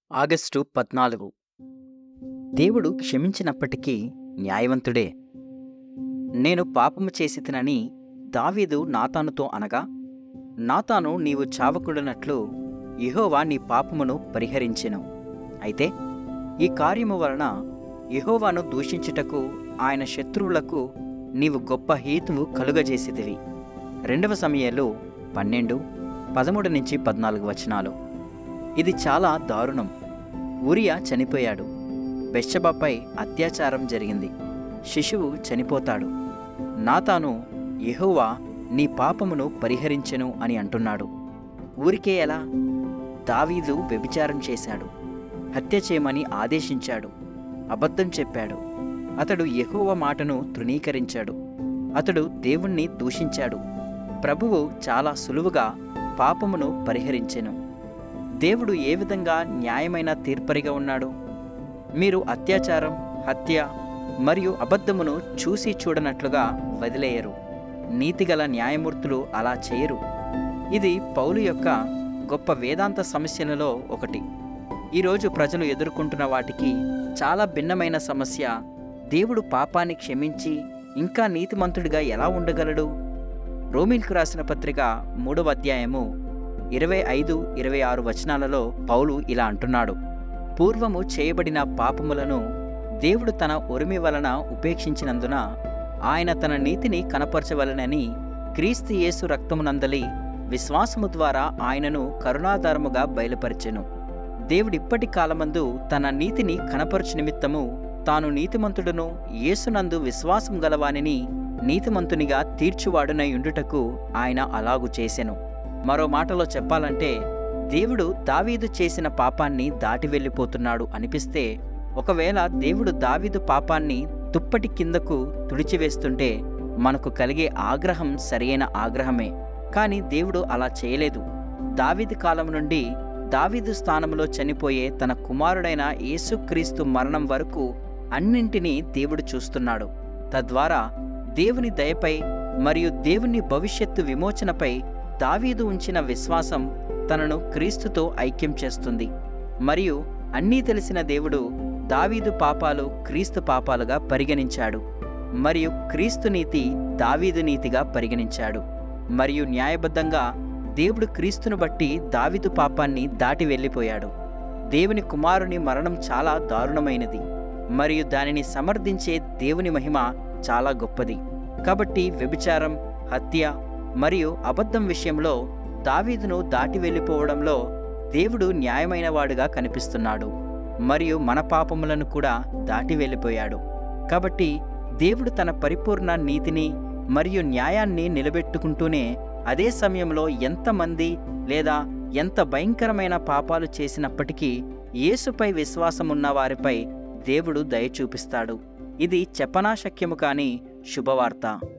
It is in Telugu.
ఆగస్టు పద్నాలుగు దేవుడు క్షమించినప్పటికీ న్యాయవంతుడే నేను పాపము చేసి తినని దావీదు నాతానుతో అనగా నాతాను నీవు చావకుడనట్లు యెహోవా నీ పాపమును పరిహరించెను అయితే ఈ కార్యము వలన యెహోవాను దూషించుటకు ఆయన శత్రువులకు నీవు గొప్ప హేతువు కలుగజేసితివి రెండవ సమయాలు పన్నెండు పదమూడు నుంచి పద్నాలుగు వచనాలు ఇది చాలా దారుణం ఉరియా చనిపోయాడు బెచ్చబాపై అత్యాచారం జరిగింది శిశువు చనిపోతాడు నాతాను యెహోవా నీ పాపమును పరిహరించెను అని అంటున్నాడు ఊరికే ఎలా దావీదు వ్యభిచారం చేశాడు హత్య చేయమని ఆదేశించాడు అబద్ధం చెప్పాడు అతడు యెహోవా మాటను తృణీకరించాడు అతడు దేవుణ్ణి దూషించాడు ప్రభువు చాలా సులువుగా పాపమును పరిహరించెను దేవుడు ఏ విధంగా న్యాయమైన తీర్పరిగా ఉన్నాడు మీరు అత్యాచారం హత్య మరియు అబద్ధమును చూసి చూడనట్లుగా వదిలేయరు నీతిగల న్యాయమూర్తులు అలా చేయరు ఇది పౌలు యొక్క గొప్ప వేదాంత సమస్యలలో ఒకటి ఈరోజు ప్రజలు ఎదుర్కొంటున్న వాటికి చాలా భిన్నమైన సమస్య దేవుడు పాపాన్ని క్షమించి ఇంకా నీతిమంతుడిగా ఎలా ఉండగలడు రోమిల్కు రాసిన పత్రిక మూడవ అధ్యాయము ఇరవై ఐదు ఇరవై ఆరు వచనాలలో పౌలు ఇలా అంటున్నాడు పూర్వము చేయబడిన పాపములను దేవుడు తన ఉరిమి వలన ఉపేక్షించినందున ఆయన తన నీతిని కనపరచవలనని క్రీస్తు యేసు రక్తమునందలి విశ్వాసము ద్వారా ఆయనను కరుణాధారముగా బయలుపరిచెను దేవుడిప్పటి కాలమందు తన నీతిని కనపరచు నిమిత్తము తాను నీతిమంతుడును యేసునందు విశ్వాసం గలవానిని నీతిమంతునిగా తీర్చువాడునై ఉండుటకు ఆయన అలాగు చేసెను మరో మాటలో చెప్పాలంటే దేవుడు దావీదు చేసిన పాపాన్ని దాటి వెళ్ళిపోతున్నాడు అనిపిస్తే ఒకవేళ దేవుడు దావీదు పాపాన్ని తుప్పటి కిందకు తుడిచివేస్తుంటే మనకు కలిగే ఆగ్రహం సరియైన ఆగ్రహమే కానీ దేవుడు అలా చేయలేదు దావీదు కాలం నుండి దావీదు స్థానంలో చనిపోయే తన కుమారుడైన యేసుక్రీస్తు మరణం వరకు అన్నింటినీ దేవుడు చూస్తున్నాడు తద్వారా దేవుని దయపై మరియు దేవుని భవిష్యత్తు విమోచనపై దావీదు ఉంచిన విశ్వాసం తనను క్రీస్తుతో ఐక్యం చేస్తుంది మరియు అన్నీ తెలిసిన దేవుడు దావీదు పాపాలు క్రీస్తు పాపాలుగా పరిగణించాడు మరియు క్రీస్తు నీతి దావీదు నీతిగా పరిగణించాడు మరియు న్యాయబద్ధంగా దేవుడు క్రీస్తును బట్టి దావీదు పాపాన్ని దాటి వెళ్ళిపోయాడు దేవుని కుమారుని మరణం చాలా దారుణమైనది మరియు దానిని సమర్థించే దేవుని మహిమ చాలా గొప్పది కాబట్టి వ్యభిచారం హత్య మరియు అబద్ధం విషయంలో దావీదును దాటి వెళ్ళిపోవడంలో దేవుడు న్యాయమైన వాడుగా కనిపిస్తున్నాడు మరియు మన పాపములను కూడా దాటి వెళ్ళిపోయాడు కాబట్టి దేవుడు తన పరిపూర్ణ నీతిని మరియు న్యాయాన్ని నిలబెట్టుకుంటూనే అదే సమయంలో ఎంతమంది లేదా ఎంత భయంకరమైన పాపాలు చేసినప్పటికీ యేసుపై విశ్వాసమున్న వారిపై దేవుడు దయ చూపిస్తాడు ఇది చెప్పనాశక్యము కాని శుభవార్త